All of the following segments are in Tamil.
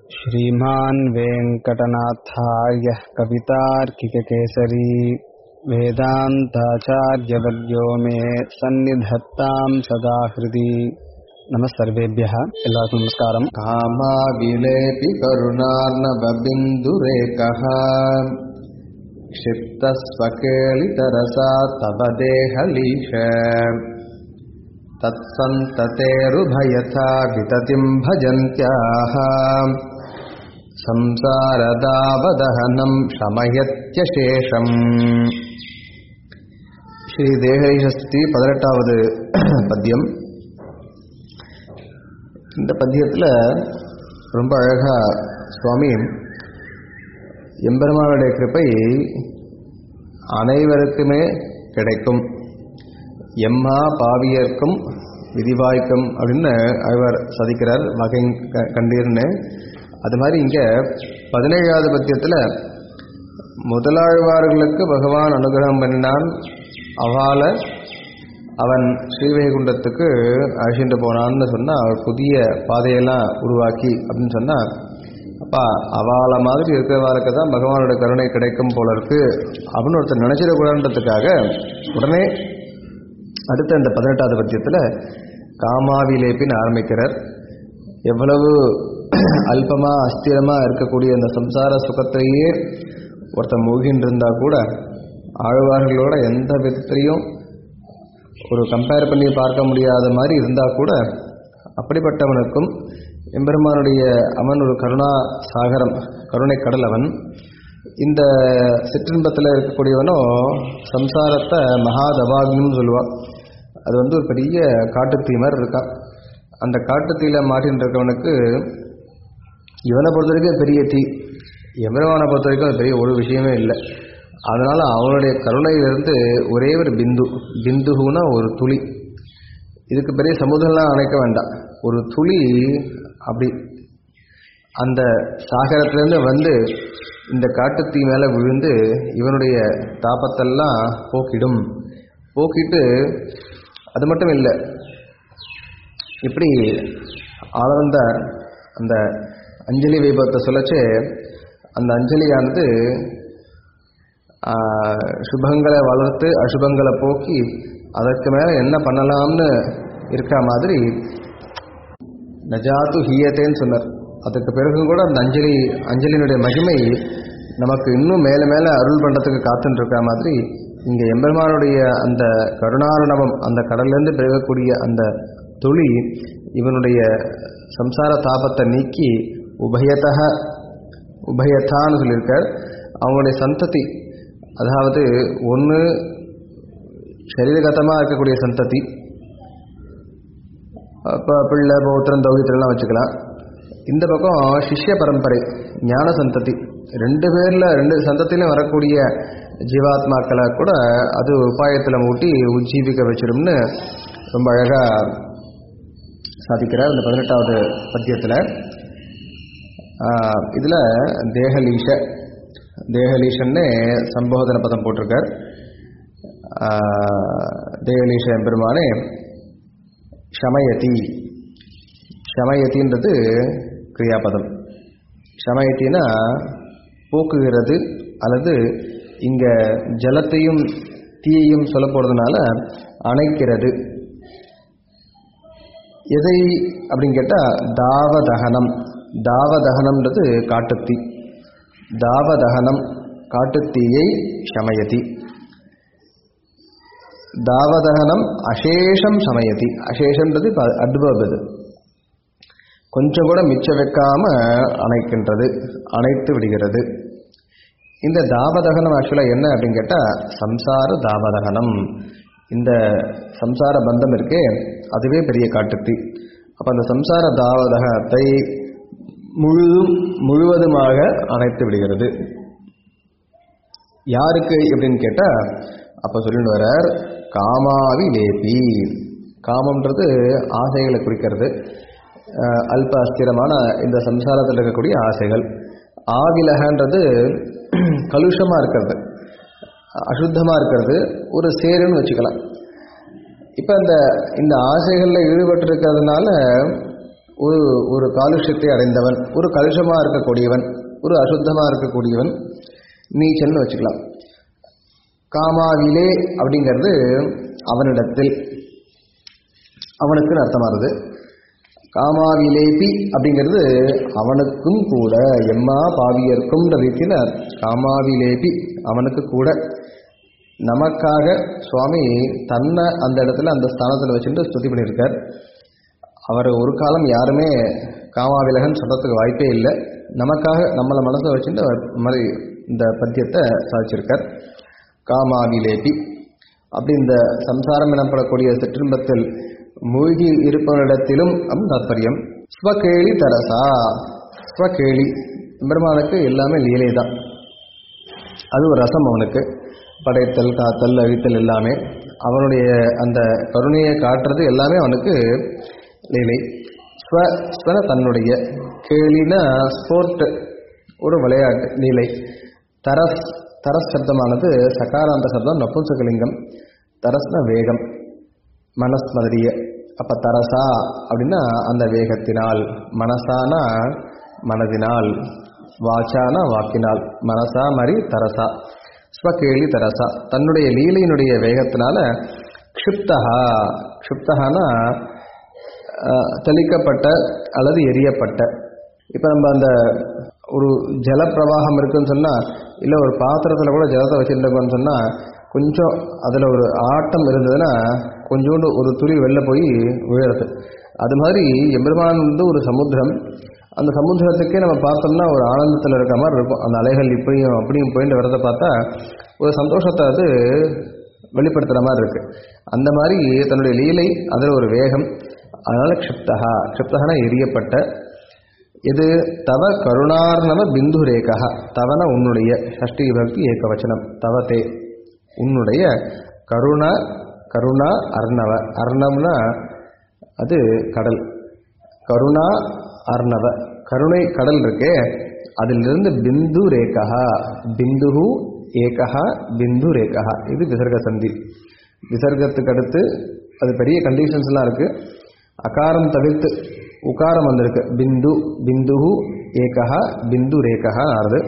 श्रीमान् वेङ्कटनाथार्यः कवितार्किककेसरी वेदान्ताचार्यवर्यो मे सन्निधत्ताम् सदा हृदि नमः सर्वेभ्यः எல்லாருக்கும் நமஸ்காரம் कामाविलेपि करुणार्णवबिन्दुरेकः क्षिप्तस्वकेलितरसा तव देहलीश तत्सन्ततेरुभयथा विततिम् भजन्त्याः संसारदावदहनम् शमयत्यशेषम् ஸ்ரீ தேகரிஷஸ்தி பதினெட்டாவது பத்தியம் இந்த பத்தியத்தில் ரொம்ப அழகா சுவாமி எம்பெருமானுடைய கிருப்பை அனைவருக்குமே கிடைக்கும் எம்மா பாவியர்க்கும் விதிவாய்க்கும் அப்படின்னு அழ்வார் சதிக்கிறார் வகை க- கண்டீர்னு அது மாதிரி இங்கே பதினேழாவது பத்தியத்தில் முதலாழ்வார்களுக்கு பகவான் அனுகிரகம் பண்ணினான் அவளை அவன் ஸ்ரீவைகுண்டத்துக்கு அழைச்சிட்டு போனான்னு சொன்னால் அவர் புதிய பாதையெல்லாம் உருவாக்கி அப்படின்னு சொன்னால் அப்பா அவளை மாதிரி இருக்கிறவாளுக்கு தான் பகவானோட கருணை கிடைக்கும் போல இருக்கு அப்படின்னு ஒருத்தர் நினைச்சிடக்கூடாதுன்றதுக்காக உடனே அடுத்த இந்த பதினெட்டாவது பத்தியத்தில் காமாவிலேப்பின் ஆரம்பிக்கிறார் எவ்வளவு அல்பமா அஸ்திரமா இருக்கக்கூடிய அந்த சம்சார சுகத்தையே ஒருத்தன் மூழ்கின்னு இருந்தா கூட ஆழ்வார்களோட எந்த விதத்திலையும் ஒரு கம்பேர் பண்ணி பார்க்க முடியாத மாதிரி இருந்தா கூட அப்படிப்பட்டவனுக்கும் எம்பெருமானுடைய அவன் ஒரு கருணா சாகரம் கருணை கடல் அவன் இந்த சிற்றின்பத்தில் இருக்கக்கூடியவனோ சம்சாரத்தை மகாதபாக்னு சொல்லுவான் அது வந்து ஒரு பெரிய காட்டுத்தீ மாதிரி இருக்கான் அந்த காட்டுத்தீயில மாட்டின்னு இருக்கவனுக்கு இவனை பொறுத்த வரைக்கும் பெரிய தீ எம்பெருமானை பொறுத்த வரைக்கும் அது பெரிய ஒரு விஷயமே இல்லை அதனால அவனுடைய கருணையிலிருந்து ஒரே ஒரு பிந்து பிந்துகுனா ஒரு துளி இதுக்கு பெரிய சமுதிரம்லாம் அணைக்க வேண்டாம் ஒரு துளி அப்படி அந்த சாகரத்திலேருந்து வந்து இந்த காட்டுத்தீ மேலே விழுந்து இவனுடைய தாபத்தெல்லாம் போக்கிடும் போக்கிட்டு அது மட்டும் இல்லை இப்படி ஆனந்த அந்த அஞ்சலி வைபவத்தை சொல்லச்சு அந்த அஞ்சலியானது ஆஹ், சுபங்களை வளர்த்து அசுபங்களை போக்கி அதற்கு மேலே என்ன பண்ணலாம்னு இருக்க மாதிரி நஜாத்து ஹீயத்தேன்னு சொன்னார் அதுக்கு பிறகும் கூட அந்த அஞ்சலி அஞ்சலியினுடைய மகிமை நமக்கு இன்னும் மேலே மேலே அருள் பண்ணுறதுக்கு காத்துட்டு இருக்க மாதிரி இங்கே எம்பெருமானுடைய அந்த கருணாரணவம் அந்த கடல்லேருந்து பிறகக்கூடிய அந்த துளி இவனுடைய சம்சார தாபத்தை நீக்கி உபயத்தக உபயத்தான்னு சொல்லியிருக்கார் அவங்களுடைய சந்ததி அதாவது ஒன்று சரீரகதமாக இருக்கக்கூடிய சந்ததி இப்போ பிள்ளை பௌத்திரம் தௌகித்திரம்லாம் வச்சுக்கலாம் இந்த பக்கம் சிஷ்ய பரம்பரை ஞான சந்ததி ரெண்டு பேரில் ரெண்டு சந்தத்திலையும் வரக்கூடிய ஜீவாத்மாக்களை கூட அது உபாயத்தில் மூட்டி உஜ்ஜீவிக்க வச்சிடும்னு ரொம்ப அழகாக சாதிக்கிறார் இந்த பதினெட்டாவது பத்தியத்தில் இதில் தேகலீஷ தேகலீஷன்னு சம்போதன பதம் போட்டிருக்கார் ஆஹ், தேகலீஷ பெருமானே ஷமயதி ஷமயத்தின்றது கிரியாபதம் ஷமயத்தினா போக்குகிறது அல்லது இங்க ஜலத்தையும் தீயையும் சொல்ல போறதுனால அணைக்கிறது எதை அப்படின்னு கேட்டா தாவதகனம் தாவதகனம்ன்றது காட்டுத்தீ தாவதகனம் காட்டுத்தீயை ஷமயதி தாவதகனம் அசேஷம் சமயதி அசேஷன்றது இப்ப adverb இது கொஞ்சம் கூட மிச்சம் வைக்காம அணைக்கின்றது அணைத்து விடுகிறது இந்த தாவதகனம் ஆக்சுவலாக என்ன அப்படின்னு கேட்டால் சம்சார தாவதகனம் இந்த சம்சார பந்தம் இருக்கே அதுவே பெரிய காட்டுத்தீ அப்போ அந்த சம்சார தாவதகத்தை முழுதும் முழுவதுமாக அணைத்து விடுகிறது யாருக்கு அப்படின்னு கேட்டால் அப்போ சொல்லிட்டு வரார் காமாவி லேபி காமம்ன்றது ஆசைகளை குறிக்கிறது அஹ், அல்ப அஸ்திரமான இந்த சம்சாரத்தில் இருக்கக்கூடிய ஆசைகள் ஆவிலகன்றது கலுஷமாக இருக்கிறது அசுத்தமாக இருக்கிறது ஒரு சேருன்னு வச்சுக்கலாம் இப்போ இந்த இந்த ஆசைகளில் ஈடுபட்டிருக்கிறதுனால ஒரு ஒரு காலுஷ்யத்தை அடைந்தவன் ஒரு கலுஷமாக இருக்கக்கூடியவன் ஒரு அசுத்தமாக இருக்கக்கூடியவன் நீச்சல்னு வச்சுக்கலாம் காமாவிலே அப்படிங்கிறது அவனிடத்தில் அவனுக்கு அர்த்தமாகுது காமாவிலேபி அப்படிங்கிறது அவனுக்கும் கூட எம்மா பாவியர்க்கும்ன்ற ரீதியில் காமாவிலேபி அவனுக்கு கூட நமக்காக சுவாமி தன்னை அந்த இடத்துல அந்த ஸ்தானத்தில் வச்சுட்டு ஸ்துதி பண்ணியிருக்கார் அவர் ஒரு காலம் யாருமே காமாவிலகன் சொல்கிறதுக்கு வாய்ப்பே இல்லை நமக்காக நம்மளை மனசை வச்சுட்டு அவர் இந்த மாதிரி இந்த பத்தியத்தை சாதிச்சிருக்கார் காமாவிலேபி அப்படி இந்த சம்சாரம் எனப்படக்கூடிய சிற்றின்பத்தில் மூழ்கி இருப்பவனிடத்திலும் அம் தாத்பரியம் ஸ்வகேளி தரசா ஸ்வகேளி பெருமானுக்கு எல்லாமே லீலை தான் அது ஒரு ரசம் அவனுக்கு படைத்தல் காத்தல் அழித்தல் எல்லாமே அவனுடைய அந்த கருணையை காட்டுறது எல்லாமே அவனுக்கு லீலை ஸ்வ ஸ்வன தன்னுடைய கேளினா ஸ்போர்ட் ஒரு விளையாட்டு லீலை தரஸ் தரஸ் சப்தமானது சகாராந்த சப்தம் நப்பும்சகலிங்கம் தரஸ்ன வேகம் மனஸ் மாதிரிய அப்ப தரசா அப்படின்னா அந்த வேகத்தினால் மனசானா மனதினால் வாச்சானா வாக்கினால் மனசா மாதிரி தரசா ஸ்வகேளி தரசா தன்னுடைய லீலையினுடைய வேகத்தினால க்ஷிப்தகா க்ஷிப்தகானா அஹ், தெளிக்கப்பட்ட அல்லது எரியப்பட்ட இப்போ நம்ம அந்த ஒரு ஜலப்பிரவாகம் இருக்குன்னு சொன்னால் இல்லை ஒரு பாத்திரத்தில் கூட ஜலத்தை வச்சுருந்தோம்னு சொன்னால் கொஞ்சம் அதில் ஒரு ஆட்டம் இருந்ததுன்னா கொஞ்சோண்டு ஒரு துளி வெளில போய் விழுறது அது மாதிரி எம்பெருமான் வந்து ஒரு சமுத்திரம் அந்த சமுத்திரத்துக்கே நம்ம பார்த்தோம்னா ஒரு ஆனந்தத்தில் இருக்க மாதிரி இருக்கும் அந்த அலைகள் இப்படியும் அப்படியும் போயிட்டு வரதை பார்த்தா ஒரு சந்தோஷத்தை அது வெளிப்படுத்துகிற மாதிரி இருக்கு அந்த மாதிரி தன்னுடைய லீலை அதில் ஒரு வேகம் அதனால க்ஷிப்தகா க்ஷிப்தகனா எரியப்பட்ட இது தவ கருணார்ணவ பிந்து ரேகா தவன உன்னுடைய ஷஷ்டி விபக்தி ஏகவச்சனம் தவதே உன்னுடைய கருண கருணா அர்ணவ அர்ணம்னா அது கடல் கருணா அர்ணவ கருணை கடல் இருக்கே அதிலிருந்து பிந்து ரேகா பிந்துஹு ஏகா பிந்து ரேகா இது விசர்க சந்தி விசர்க்கத்துக்கு அடுத்து அது பெரிய கண்டிஷன்ஸ்லாம் இருக்கு அகாரம் தவிர்த்து உகாரம் வந்திருக்கு பிந்து பிந்துஹு ஏகா பிந்து ரேகா ஆறுது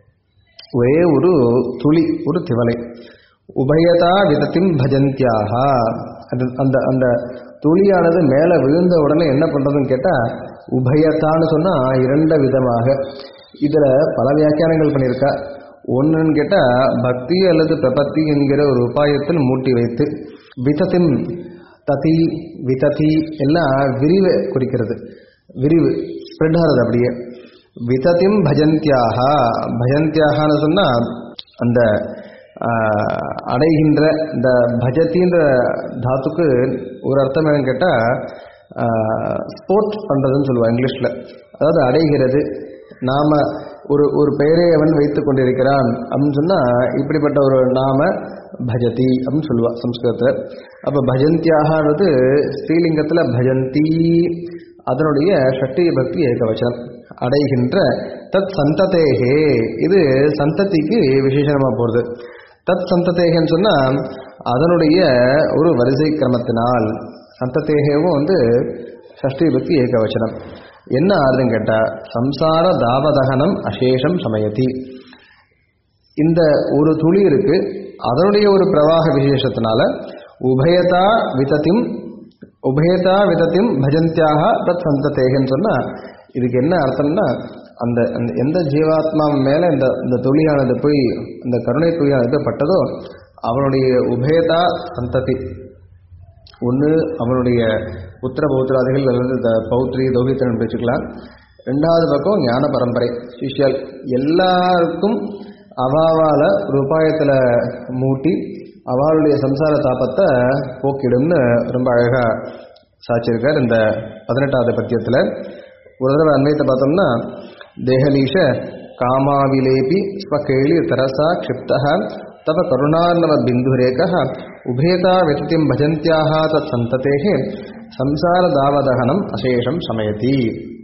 ஒரே ஒரு துளி ஒரு திவலை உபயதா விதத்தின் பஜந்தியாக அது அந்த அந்த துளியானது மேலே விழுந்த உடனே என்ன பண்ணுறதுன்னு கேட்டால் உபயத்தான்னு சொன்னால் இரண்ட விதமாக இதில் பல வியாக்கியானங்கள் பண்ணியிருக்கா ஒன்றுன்னு கேட்டால் பக்தி அல்லது பிரபத்தி என்கிற ஒரு உபாயத்தில் மூட்டி வைத்து விதத்தின் ததி விததி எல்லாம் விரிவை குறிக்கிறது விரிவு ஸ்ப்ரெட் ஆகிறது அப்படியே விதத்திம் பஜந்தியாக பஜந்தியாகனு சொன்னால் அந்த ஆஹ், அடைகின்ற இந்த பஜத்தின்ற தாத்துக்கு ஒரு அர்த்தம் என்னன்னு கேட்டால் ஸ்போர்ட் பண்ணுறதுன்னு சொல்லுவாள் இங்கிலீஷில் அதாவது அடைகிறது நாம் ஒரு ஒரு பெயரை அவன் வைத்து கொண்டிருக்கிறான் அப்படின்னு சொன்னால் இப்படிப்பட்ட ஒரு நாம பஜதி அப்படின்னு சொல்லுவா சம்ஸ்கிருதத்தில் அப்போ பஜந்தியாகன்றது ஸ்ரீலிங்கத்தில் பஜந்தி அதனுடைய ஷட்டி பக்தி ஏகவச்சனம் அடைகின்ற தத் சந்ததேகே இது சந்ததிக்கு விசேஷமாக போகிறது தத் சந்ததேகன்னு சொன்னால் அதனுடைய ஒரு வரிசை கிரமத்தினால் சந்ததேகவும் வந்து ஷஷ்டி பக்தி ஏகவச்சனம் என்ன ஆறுதுன்னு கேட்டால் சம்சார தாவதகனம் அசேஷம் சமயத்தி இந்த ஒரு துளி இருக்கு அதனுடைய ஒரு பிரவாக விசேஷத்தினால உபயதா விதத்திம் உபயதா விதத்திம் பஜந்தியாக தத் சந்ததேகன்னு சொன்னால் இதுக்கு என்ன அர்த்தம்னா அந்த அந்த எந்த ஜீவாத்மா மேலே இந்த இந்த துளியானது போய் இந்த கருணை துளியானது பட்டதோ அவனுடைய உபயதா சந்ததி ஒன்று அவனுடைய புத்திர பௌத்திராதிகள் அல்லது இந்த பௌத்ரி தௌஹித்தன் வச்சுக்கலாம் ரெண்டாவது பக்கம் ஞான பரம்பரை சிஷ்யல் எல்லாருக்கும் அவாவால் ஒரு உபாயத்தில் மூட்டி அவளுடைய சம்சார தாபத்தை போக்கிடும்னு ரொம்ப அழகாக சாட்சியிருக்கார் இந்த பதினெட்டாவது பத்தியத்தில் ஒரு தடவை அன்வயத்தை பார்த்தோம்னா தேகலீஷ காமாவிலேபி ஸ்வகேளி தரசா க்ஷிப்தः தவ கருணார்ணவ பிந்துரேகः உபேதா व्यतितिं भजन्त्याः तत्सन्ततेः संसारदावदहनम् அசேஷம் சமயதி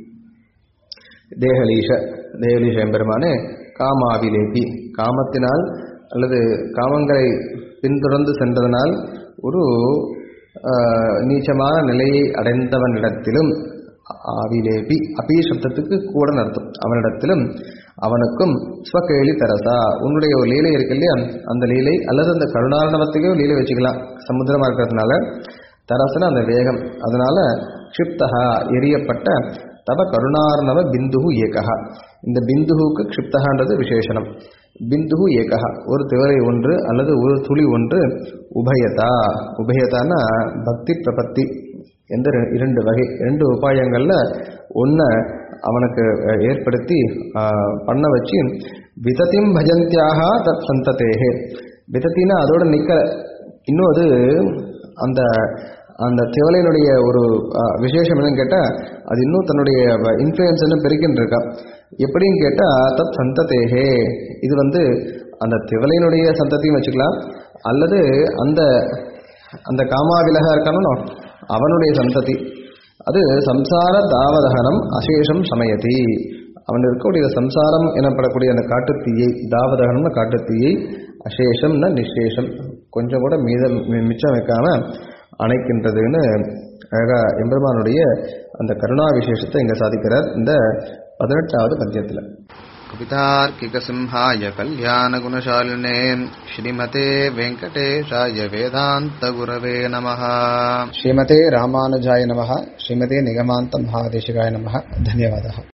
தேகலீஷ தேகலீஷ எம்பெருமானே காமாவிலேபி காமத்தினால் அல்லது காமங்களை பின்தொடர்ந்து சென்றதனால் ஒரு ஆஹ், நீச்சமான நிலையை அடைந்தவனிடத்திலும் ஆவிலேபி அபி சப்தத்துக்கு கூட அர்த்தம் அவனிடத்திலும் அவனுக்கும் ஸ்வகேலி தரசா உன்னுடைய ஒரு லீலை இருக்கு இல்லையா அந்த லீலை அல்லது அந்த கருணாரணவத்துக்கே ஒரு லீலை வச்சுக்கலாம் சமுத்திரமா இருக்கிறதுனால தரசன அந்த வேகம் அதனால க்ஷிப்தகா எரியப்பட்ட தவ கருணார்ணவ பிந்துகு ஏகா இந்த பிந்துகுக்கு க்ஷிப்தகான்றது விசேஷனம் பிந்துகு ஏகா ஒரு திவரை ஒன்று அல்லது ஒரு துளி ஒன்று உபயதா உபயதான்னா பக்தி பிரபத்தி எந்த ரெ- இரண்டு வகை இரண்டு உபாயங்கள்ல ஒன்றை அவனுக்கு அஹ், ஏற்படுத்தி ஆஹ், பண்ண வச்சு விதத்திம் பஜந்தியாக தத் சந்ததேகே விதத்தின்னா அதோட நிக்க இன்னும் அது அந்த அந்த திவலையினுடைய ஒரு அஹ், விசேஷம் என்னன்னு கேட்டால் அது இன்னும் தன்னுடைய இன்ஃப்ளூயன்ஸ் இன்னும் பெருக்கின்னு இருக்கா எப்படின்னு கேட்டால் தத் சந்ததேகே இது வந்து அந்த திவலையினுடைய சந்ததியும் வச்சுக்கலாம் அல்லது அந்த அந்த காமாவிலகா இருக்கானோ அவனுடைய சந்ததி அது சம்சார தாவதகனம் அசேஷம் சமயதி அவன் இருக்கக்கூடிய சம்சாரம் எனப்படக்கூடிய அந்த காட்டுத்தீயை தாவதகனம்னு காட்டுத்தீயை அசேஷம்னா நிசேஷம் கொஞ்சம் கூட மீதம் மி- மிச்சம் வைக்காம அணைக்கின்றதுன்னு அழகா எம்பெருமானுடைய அந்த கருணா விசேஷத்தை இங்க சாதிக்கிறார் இந்த பதினெட்டாவது பத்தியத்தில் कवितार्किकसिंहाय कल्याणगुणशालिने श्रीमते वेङ्कटेशाय वेदान्तगुरवे नमः श्रीमते रामानुजाय नमः श्रीमते निगमान्त महादेशिकाय नमः धन्यवादः